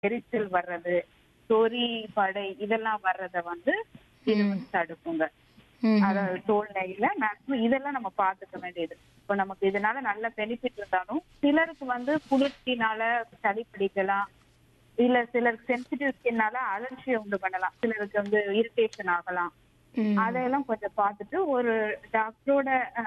எரிச்சல் வர்றது சொறி படை இதெல்லாம் வர்றத வந்து இது வந்து தடுக்குங்க ம். அதாவது தோல்நெய்ல மேக்ஸிமம் இதெல்லாம் நம்ம பாத்துக்க வேண்டியது இப்போ நமக்கு இதனால நல்ல பெனிஃபிட் இருந்தாலும் சிலருக்கு வந்து குளிர்ச்சினால சளி பிடிக்கலாம் இல்ல சிலருக்கு சென்சிட்டிவ் ஸ்கின்னால அலர்ஜியை உண்டு பண்ணலாம் சிலருக்கு வந்து இரிட்டேஷன் ஆகலாம் ம். அதையெல்லாம் கொஞ்சம் பார்த்துட்டு ஒரு டாக்டரோட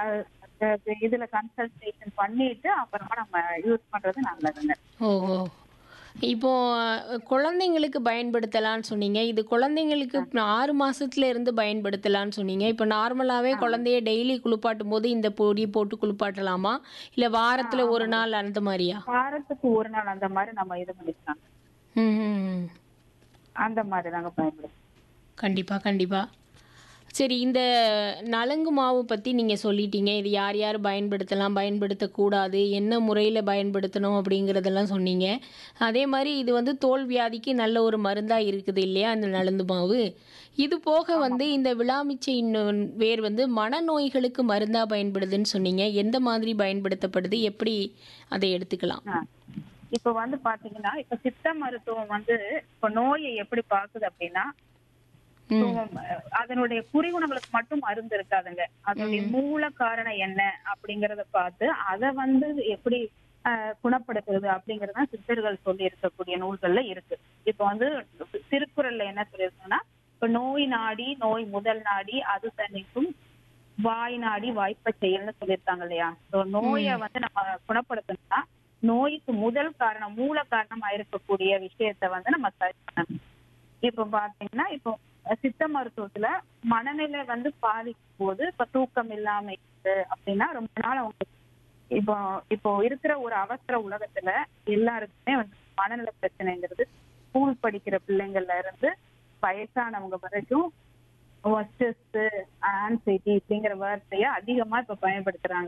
இதுல கன்சல்டேஷன் பண்ணிட்டு அப்புறமா நம்ம யூஸ் பண்றது நல்லதுங்க ஓ ஓ இப்போ அஹ், குழந்தைங்களுக்கு பயன்படுத்தலாம்னு சொன்னீங்க இது குழந்தைங்களுக்கு இப்ப ஆறு மாசத்துல இருந்து பயன்படுத்தலாம்னு சொன்னீங்க இப்போ நார்மலாவே குழந்தைய டெய்லி குளிப்பாட்டும் போது இந்த பொடி போட்டு குளிப்பாட்டலாமா இல்ல வாரத்துல ஒரு நாள் அந்த மாதிரியா வாரத்துக்கு ஒரு நாள் அந்த மாதிரி நம்ம இது பண்ணிக்கலாம் ம், ம், ம். அந்த மாதிரி தாங்க பயன்படுத்தும் கண்டிப்பா கண்டிப்பா சரி இந்த நலங்கு மாவு பற்றி நீங்கள் சொல்லிட்டீங்க இது யார் யார் பயன்படுத்தலாம் பயன்படுத்தக்கூடாது என்ன முறையில் பயன்படுத்தணும் அப்படிங்கிறதெல்லாம் சொன்னீங்க அதே மாதிரி இது வந்து தோல் வியாதிக்கு நல்ல ஒரு மருந்தாக இருக்குது இல்லையா இந்த நலந்து மாவு இது போக வந்து இந்த விளாமிச்சை இன்னொன் வேர் வந்து மனநோய்களுக்கு மருந்தாக பயன்படுதுன்னு சொன்னீங்க எந்த மாதிரி பயன்படுத்தப்படுது எப்படி அதை எடுத்துக்கலாம் ஆ. இப்ப வந்து பாத்தீங்கன்னா இப்ப சித்த மருத்துவம் வந்து இப்ப நோயை எப்படி பாக்குது அப்படின்னா ம் இப்போ, அதனுடைய குறிகுணங்களுக்கு மட்டும் மருந்து இருக்காதுங்க அதனுடைய மூல காரணம் என்ன அப்படிங்கறத பார்த்து அதை வந்து எப்படி ஆஹ், குணப்படுத்துறது அப்படிங்கறது தான் சித்தர்கள் சொல்லி இருக்கக்கூடிய நூல்கள்ல இருக்கு இப்ப வந்து திருக்குறள்ல என்ன சொல்லியிருக்கோம்னா இப்ப நோய் நாடி நோய் முதல் நாடி அது தணிக்கும் வாய் நாடி வாய்ப்ப செயல்னு சொல்லியிருக்காங்க இல்லையா So, நோயை வந்து நம்ம குணப்படுத்தணும்னா நோய்க்கு முதல் காரணம் மூல காரணமா இருக்கக்கூடிய விஷயத்த வந்து நம்ம சரி பண்ணணும் இப்ப பாத்தீங்கன்னா இப்போ சித்த மருத்துவத்துல மனநிலை வந்து பாதிக்கும் போது இப்ப தூக்கம் இல்லாம இருக்கு அப்படின்னா ரொம்ப நாள் அவங்க இப்போ இப்போ இருக்கிற ஒரு அவசர உலகத்துல எல்லாருக்குமே வந்து மனநல பிரச்சனைங்கிறது ஸ்கூல் படிக்கிற பிள்ளைங்கள்ல இருந்து வயசானவங்க வரைக்கும் ஸ்ட்ரெஸ் ஆன்சைட்டி அப்படிங்கிற வார்த்தைய அதிகமா இப்ப பயன்படுத்துறாங்க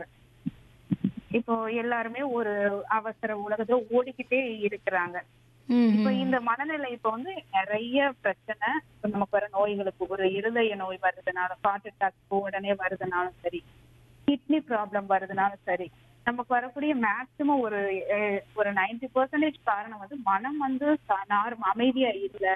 இப்போ எல்லாருமே ஒரு அவசர உலகத்துல ஓடிக்கிட்டே இருக்கிறாங்க ம் இப்ப இந்த மனநிலை இப்ப வந்து நிறைய பிரச்சனை இப்ப நமக்கு வர நோய்களுக்கு ஒரு இருதய நோய் வருதுனாலும் ஹார்ட் அட்டாக் உடனே வருதுனாலும் சரி கிட்னி ப்ராப்ளம் வருதுனாலும் சரி நமக்கு வரக்கூடிய மேக்சிமம் ஒரு அஹ், ஒரு நைன்டி பர்சன்டேஜ் காரணம் வந்து மனம் வந்து நார்ம அமைதியா இல்ல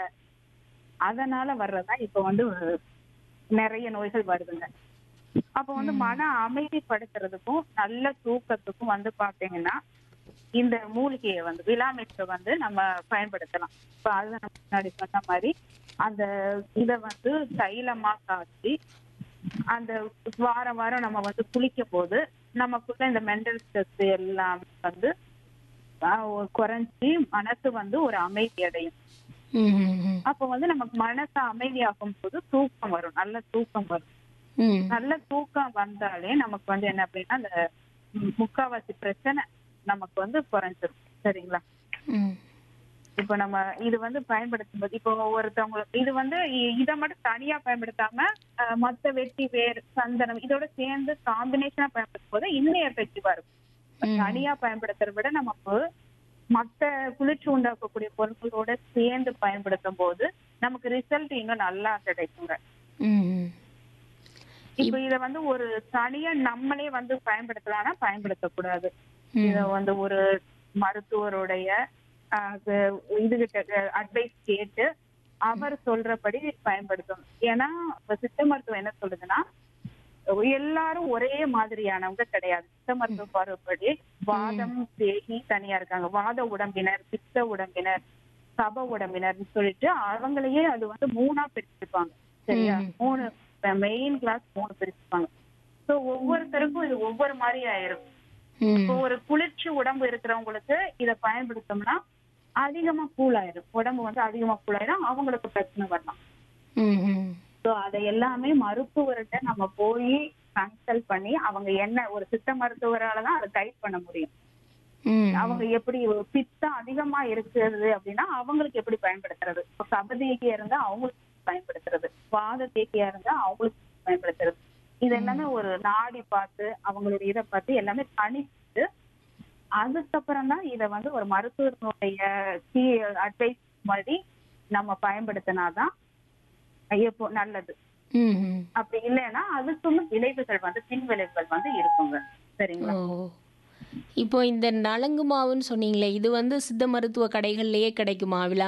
அதனால வர்றதா இப்ப வந்து ஒரு நிறைய நோய்கள் வருதுங்க அப்ப வந்து மன அமைதிப்படுத்துறதுக்கும் நல்ல தூக்கத்துக்கும் வந்து பாத்தீங்கன்னா இந்த மூலிகையை வந்து விலாமிற்ற வந்து நம்ம பயன்படுத்தலாம் இப்ப அது நம்ம முன்னாடி சொன்ன மாதிரி அந்த இத வந்து தைலமா காய்ச்சி அந்த வாரம் வாரம் நம்ம வந்து குளிக்கும் போது நமக்குள்ள இந்த மென்டல் ஸ்ட்ரெஸ் எல்லாம் வந்து ஆஹ், ஒரு குறைஞ்சி மனசு வந்து ஒரு அமைதி அடையும் ம் ம் ம் அப்ப வந்து நமக்கு மனசு அமைதியாகும் போது தூக்கம் வரும் நல்ல தூக்கம் வரும் ம் நல்ல தூக்கம் வந்தாலே நமக்கு வந்து என்ன அப்படின்னா அந்த ம், முக்காவாசி பிரச்சனை நமக்கு வந்து குறைஞ்சிரும் சரிங்களா ம் இப்போ நம்ம இது வந்து பயன்படுத்தும் போது இப்போ ஒருத்தவங்களுக்கு இது வந்து இ- இதை மட்டும் தனியா பயன்படுத்தாம அஹ், மத்த வெட்டி வேர் சந்தனம் இதோட சேர்ந்து காம்பினேஷனா பயன்படுத்தும் போது இன்னும் எஃபெக்டிவா இருக்கும் ம். தனியா பயன்படுத்துறத விட நமக்கு மத்த குளிர்ச்சி உண்டாக்கக்கூடிய பொருட்களோட சேர்ந்து பயன்படுத்தும் போது நமக்கு ரிசல்ட் இன்னும் நல்லா கிடைக்குங்க ம் ம் இப்ப இத வந்து ஒரு தனியா நம்மளே வந்து பயன்படுத்தலாம்னா பயன்படுத்தக்கூடாது இத வந்து ஒரு மருத்துவருடைய ஆஹ், இது- இதுகிட்ட அட்வைஸ் கேட்டு அவர் சொல்றபடி பயன்படுத்தணும் ஏன்னா இப்ப சித்த மருத்துவம் என்ன சொல்லுதுன்னா எல்லாரும் ஒரே மாதிரியானவங்க கிடையாது சித்த மருத்துவ பார்வைப்படி வாதம் தேகி தனியா இருக்காங்க வாத உடம்பினர் பித்த உடம்பினர் சப உடம்பினர்னு சொல்லிட்டு அவங்களையே அது வந்து மூணா பிரிச்சிருப்பாங்க சரியா ம். மூணு மெயின் கிளாஸ் மூணு பிரிச்சிருப்பாங்க சோ ஒவ்வொருத்தருக்கும் இது ஒவ்வொரு மாதிரி ஆயிரும் ம் இப்போ ஒரு குளிர்ச்சி உடம்பு இருக்கிறவங்களுக்கு இத பயன்படுத்தோம்னா அதிகமா கூல் ஆயிரும் உடம்பு வந்து அதிகமா கூல் ஆயிரும் அவங்களுக்கு பிரச்சனை வரலாம் ம் ம் சோ அதை எல்லாமே மருத்துவர்கிட்ட நம்ம போய் கன்சல்ட் பண்ணி அவங்க என்ன ஒரு சித்த மருத்துவரால தான் அதை கைட் பண்ண முடியும் ம் அவங்க எப்படி ஒரு பித்தம் அதிகமா இருக்குது அப்படின்னா அவங்களுக்கு எப்படி பயன்படுத்துறது இப்போ கபதேகியா இருந்தா அவங்களுக்கு பயன்படுத்துறது வாத தேக்கியா இருந்தா அவங்களுக்கு பயன்படுத்துறது இது எல்லாமே ஒரு நாடி பார்த்து அவங்களுடைய இதை பார்த்து எல்லாமே தனித்து அதுக்கப்புறம் தான் இதை வந்து ஒரு மருத்துவர்களுடைய அட்வைஸ் மாதிரி நம்ம பயன்படுத்தினாதான் எப்போ நல்லது ம் ம் அப்படி இல்லைன்னா அதுக்கும் விளைவுகள் வந்து பின் விளைவுகள் வந்து இருக்குங்க சரிங்களா ஓ இப்போ இந்த நலங்கு மாவுன்னு சொன்னீங்களே இது வந்து சித்த மருத்துவ கடைகள்லயே கிடைக்குமா விழா